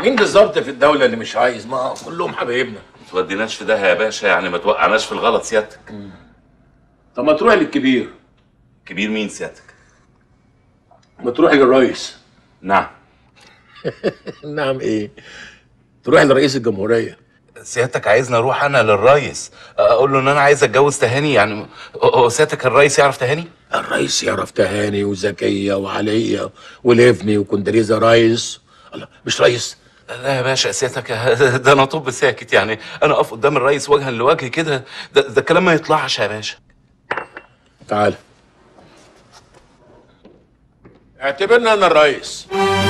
مين بالظبط في الدولة اللي مش عايز؟ ما كلهم حبايبنا ما توديناش في ده يا باشا يعني ما توقعناش في الغلط سيادتك طب ما تروح للكبير كبير مين سيادتك ما تروح للرئيس نعم نعم ايه؟ تروح لرئيس الجمهورية سيادتك عايزني اروح انا للريس اقول له ان انا عايز اتجوز تهاني يعني هو سيادتك الريس يعرف تهاني الرئيس يعرف تهاني وزكية وعلية وليفني وكندريزة رايس الله مش رئيس لا يا باشا سيادتك ده انا طب ساكت يعني انا اقف قدام الريس وجها لوجه كده ده, ده الكلام ما يطلعش يا باشا تعال اعتبرنا انا الرئيس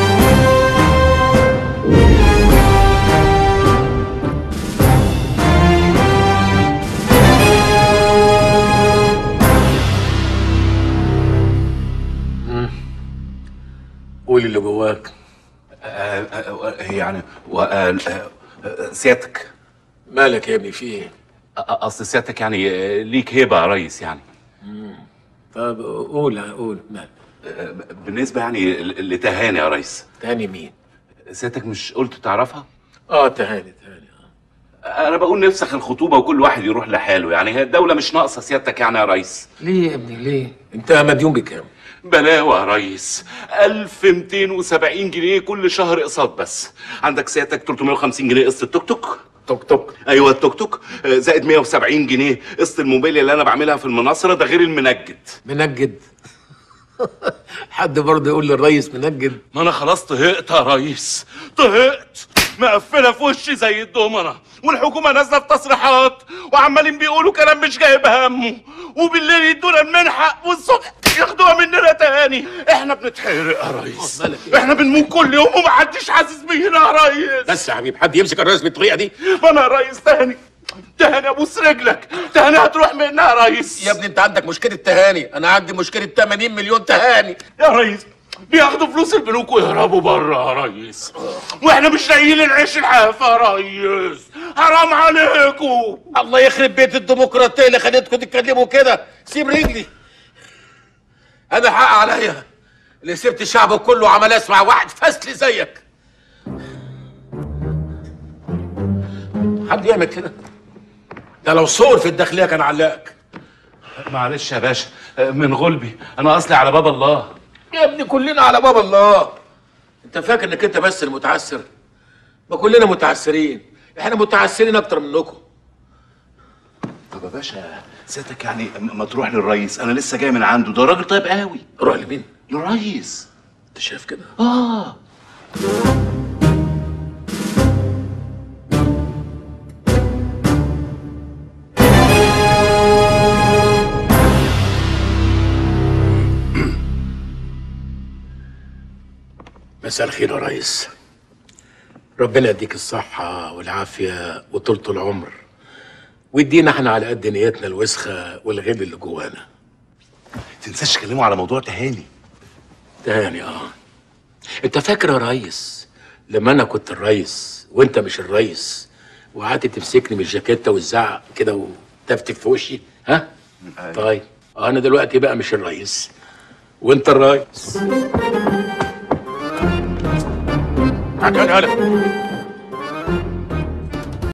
مم. قول اللي جواك آه، آه، يعني و- آه، آه، سيادتك مالك يا ابني في ايه؟ آه، اصل سيادتك يعني آه، ليك هيبه يا ريس يعني طب قول قول مال آه، بالنسبه يعني ل- لتهاني يا ريس تهاني مين؟ سيادتك مش قلت تعرفها اه تهاني تهاني آه. انا بقول نفسخ الخطوبه وكل واحد يروح لحاله يعني هي الدوله مش ناقصه سيادتك يعني يا ريس ليه يا ابني ليه؟ انت مديون بكام؟ بلاوة يا ريس 1270 جنيه كل شهر اقساط بس عندك سيادتك 350 جنيه قسط التوك توك توك توك ايوه التوك توك آه، زائد 170 جنيه قسط الموبيل اللي انا بعملها في المناصره ده غير المنجد منجد حد برضه يقول للريس منجد ما انا خلاص طهقت يا ريس طهقت مقفله في وشي زي الدومنه والحكومه نازله في تصريحات وعمالين بيقولوا كلام مش جايب همه وبالليل يدونا المنحه والصبح ياخدوها مننا تاني احنا بنتحرق يا ريس مالك إيه؟ احنا بنموت كل يوم ومحدش حاسس بينا يا ريس بس يا حبيبي حد يمسك الرئيس بالطريقه دي ما انا يا ريس تاني تهاني ابوس رجلك تهاني هتروح منها يا ريس يا ابني انت عندك مشكله تهاني انا عندي مشكله 80 مليون تهاني يا ريس بياخدوا فلوس البنوك ويهربوا بره يا ريس واحنا مش لاقيين العيش الحافة يا ريس حرام عليكم الله يخرب بيت الديمقراطيه اللي خليتكم تتكلموا كده سيب رجلي انا حق عليا اللي سبت الشعب كله وعمال اسمع واحد فاسل زيك حد يعمل كده ده لو صور في الداخليه كان علقك معلش يا باشا من غلبي انا اصلي على باب الله يا ابني كلنا على باب الله انت فاكر انك انت بس المتعسر ما كلنا متعسرين احنا متعسرين اكتر منكم طب يا باشا سيادتك يعني ما تروح للريس انا لسه جاي من عنده ده راجل طيب قوي روح لمين للريس انت شايف كده اه مساء الخير يا ريس ربنا يديك الصحة والعافية وطولة العمر ويدينا احنا على قد نيتنا الوسخة والغل اللي جوانا تنساش تكلموا على موضوع تهاني تاني اه انت فاكر يا ريس لما انا كنت الريس وانت مش الريس وقعدت تمسكني من الجاكيته وتزعق كده وتفتك في وشي ها طيب انا دلوقتي بقى مش الريس وانت الريس عكان هلا